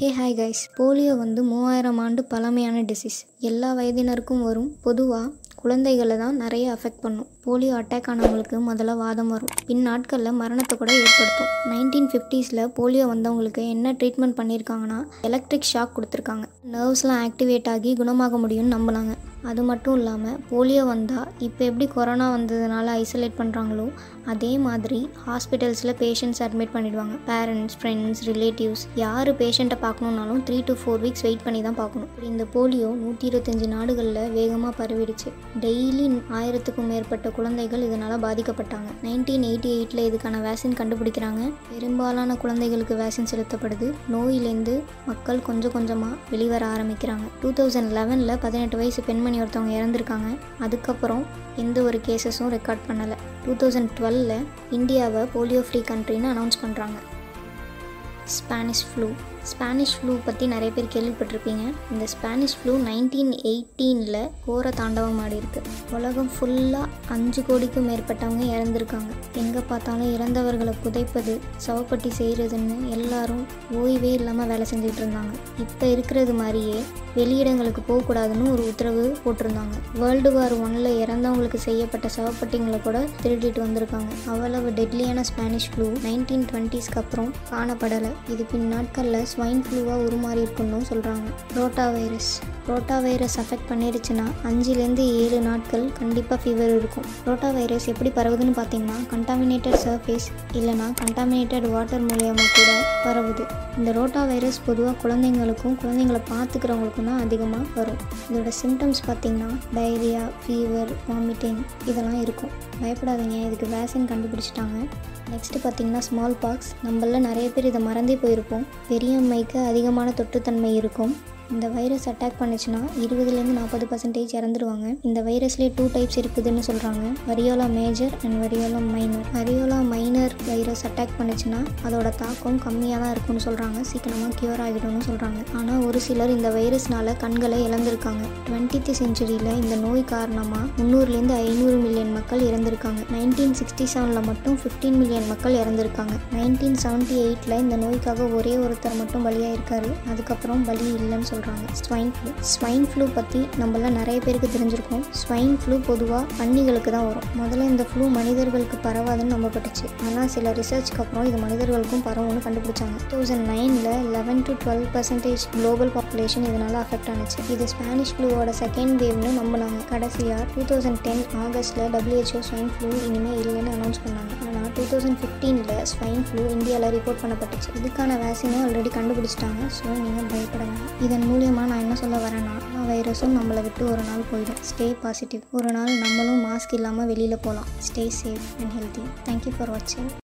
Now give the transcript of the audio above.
hey hi guys polio வந்து மூவாயிரம் ஆண்டு பழமையான டிசீஸ் எல்லா வயதினருக்கும் வரும் பொதுவாக குழந்தைகளை தான் நிறைய அஃபெக்ட் பண்ணும் போலியோ அட்டாக் ஆனவங்களுக்கு முதல்ல வாதம் வரும் பின் நாட்களில் மரணத்தை கூட ஏற்படுத்தும் நைன்டீன் ஃபிஃப்டிஸில் போலியோ வந்தவங்களுக்கு என்ன ட்ரீட்மெண்ட் பண்ணியிருக்காங்கன்னா எலக்ட்ரிக் ஷாக் கொடுத்துருக்காங்க நர்வ்ஸ்லாம் ஆக்டிவேட் ஆகி குணமாக முடியும்னு நம்பினாங்க அது மட்டும் இல்லாமல் போலியோ வந்தால் இப்போ எப்படி கொரோனா வந்ததுனால ஐசோலேட் பண்ணுறாங்களோ அதே மாதிரி ஹாஸ்பிட்டல்ஸில் பேஷண்ட்ஸ் அட்மிட் பண்ணிடுவாங்க பேரண்ட்ஸ் ஃப்ரெண்ட்ஸ் ரிலேட்டிவ்ஸ் யார் பேஷண்ட்டை பார்க்கணுன்னாலும் three to four weeks wait பண்ணி தான் பார்க்கணும் இப்படி இந்த போலியோ நூற்றி இருபத்தஞ்சி நாடுகளில் வேகமாக பரவிடுச்சு டெய்லி ஆயிரத்துக்கும் மேற்பட்ட குழந்தைகள் இதனால் பாதிக்கப்பட்டாங்க நைன்டீன் எயிட்டி எயிட்டில் இதுக்கான வேக்சின் கண்டுபிடிக்கிறாங்க பெரும்பாலான குழந்தைகளுக்கு வேக்சின் செலுத்தப்படுது நோயிலேருந்து மக்கள் கொஞ்சம் கொஞ்சமாக வெளிவர ஆரம்பிக்கிறாங்க டூ தௌசண்ட் லெவனில் பதினெட்டு வயசு பெண்மணி ஒருத்தவங்க இறந்துருக்காங்க அதுக்கப்புறம் எந்த ஒரு கேசஸும் ரெக்கார்ட் பண்ணலை டூ தௌசண்ட் டுவெலில் இந்தியாவை போலியோ ஃப்ரீ கண்ட்ரின்னு அனௌன்ஸ் பண்ணுறாங்க ஸ்பானிஷ் ஃப்ளூ ஸ்பானிஷ் ஃப்ளூ பற்றி நிறைய பேர் கேள்விப்பட்டிருப்பீங்க இந்த ஸ்பானிஷ் ஃப்ளூ நைன்டீன் எயிட்டீனில் கோர தாண்டவம் ஆடி இருக்கு உலகம் ஃபுல்லாக அஞ்சு கோடிக்கும் மேற்பட்டவங்க இறந்துருக்காங்க எங்கே பார்த்தாலும் இறந்தவர்களை புதைப்பது சவப்பட்டி செய்கிறதுன்னு எல்லாரும் ஓய்வே இல்லாமல் வேலை செஞ்சுட்டு இருந்தாங்க இப்போ இருக்கிறது மாதிரியே வெளியிடங்களுக்கு போகக்கூடாதுன்னு ஒரு உத்தரவு போட்டிருந்தாங்க வேர்ல்டு வார் ஒன்ல இறந்தவங்களுக்கு செய்யப்பட்ட சவப்பட்டிங்களை கூட திருடிட்டு வந்திருக்காங்க அவ்வளவு டெட்லியான ஸ்பானிஷ் ஃப்ளூ நைன்டீன் டுவெண்ட்டீஸ்க்கு அப்புறம் காணப்படலை இது பின் நாட்களில் ஸ்வைன் ஃப்ளூவாக உருமாறி இருக்குன்னு சொல்கிறாங்க rotavirus rotavirus affect பண்ணிருச்சுன்னா அஞ்சுலேருந்து ஏழு நாட்கள் கண்டிப்பாக ஃபீவர் இருக்கும் ரோட்டா வைரஸ் எப்படி பரவுதுன்னு பார்த்தீங்கன்னா கண்டாமினேட்டட் சர்ஃபேஸ் இல்லைனா கண்டாமினேட்டட் வாட்டர் மூலியமாக கூட பரவுது இந்த ரோட்டா வைரஸ் பொதுவாக குழந்தைங்களுக்கும் குழந்தைங்கள பார்த்துக்கிறவங்களுக்கும் தான் அதிகமாக வரும் இதோட சிம்டம்ஸ் பார்த்தீங்கன்னா டயரியா ஃபீவர் வாமிட்டிங் இதெல்லாம் இருக்கும் பயப்படாதீங்க இதுக்கு வேக்சின் கண்டுபிடிச்சிட்டாங்க நெக்ஸ்ட்டு பார்த்தீங்கன்னா ஸ்மால் பாக்ஸ் நம்மள நிறைய பேர் இதை மறந்தே போயிருப்போம் பெரியம்மைக்கு அதிகமான தொற்றுத்தன்மை இருக்கும் இந்த வைரஸ் அட்டாக் பண்ணுச்சுன்னா இருபதுலேருந்து நாற்பது பர்சன்டேஜ் இறந்துருவாங்க இந்த வைரஸ்லேயே டூ டைப்ஸ் இருக்குதுன்னு சொல்கிறாங்க variola major and variola minor variola minor virus attack பண்ணுச்சுன்னா அதோட தாக்கம் கம்மியாக தான் இருக்கும்னு சொல்கிறாங்க சீக்கிரமாக க்யூர் ஆகிடும்னு சொல்கிறாங்க ஆனால் ஒரு சிலர் இந்த வைரஸ்னால கண்களை இழந்திருக்காங்க டுவெண்ட்டித் செஞ்சுரியில் இந்த நோய் காரணமாக முந்நூறுலேருந்து ஐநூறு மில்லியன் மக்கள் இறந்திருக்காங்க நைன்டீன் சிக்ஸ்டி செவனில் மட்டும் ஃபிஃப்டீன் மில்லியன் மக்கள் இறந்திருக்காங்க நைன்டீன் செவன்ட்டி எயிட்டில் இந்த நோய்க்காக ஒரே ஒருத்தர் மட்டும் பலியாயிருக்காரு அதுக்கப்புறம் பலி இல்லைன்னு சொல்கிறாங்க ஸ்வைன் ஃப்ளூ ஸ்வைன் ஃப்ளூ பற்றி நம்மளாம் நிறைய பேருக்கு தெரிஞ்சிருக்கும் ஸ்வைன் ஃப்ளூ பொதுவாக பன்னிகளுக்கு தான் வரும் முதல்ல இந்த ஃப்ளூ மனிதர்களுக்கு பரவாதுன்னு நம்பப்பட்டுச்சு ஆனால் சில ரிசர்ச்க்கு அப்புறம் இது மனிதர்களுக்கும் பரவும்னு கண்டுபிடிச்சாங்க டூ தௌசண்ட் நைனில் eleven to twelve percentage global population இதனால் அஃபெக்ட் ஆனிச்சு இது ஸ்பானிஷ் ஃப்ளூவோட செகண்ட் வேவ்னு நம்பினாங்க கடைசியாக டூ தௌசண்ட் டென் ஆகஸ்ட்டில் டபிள்யூஹெச்ஓ ஸ்வைன் ஃப்ளூ இனிமேல் இல்லைன்னு அனௌன்ஸ் பண்ணாங்க ஆனால் டூ தௌசண்ட் ஃபிஃப்டீனில் ஸ்வைன் ஃப்ளூ இந்தியாவில் ரிப்போர்ட் பண்ணப்பட்டுச்சு இதுக்கான வேக்சினும் ஆல்ரெடி கண்டுபிடிச்சிட்டாங்க ஸோ நீங்கள் பயப்பட வேணாம் இதன் மூலியமாக நான் என்ன சொல்ல வரேன்னா வைரஸும் நம்மளை விட்டு ஒரு நாள் போயிடும் ஸ்டே பாசிட்டிவ் ஒரு நாள் நம்மளும் மாஸ்க் இல்லாமல் வெளியில் போகலாம் stay safe and healthy thank you for வாட்சிங்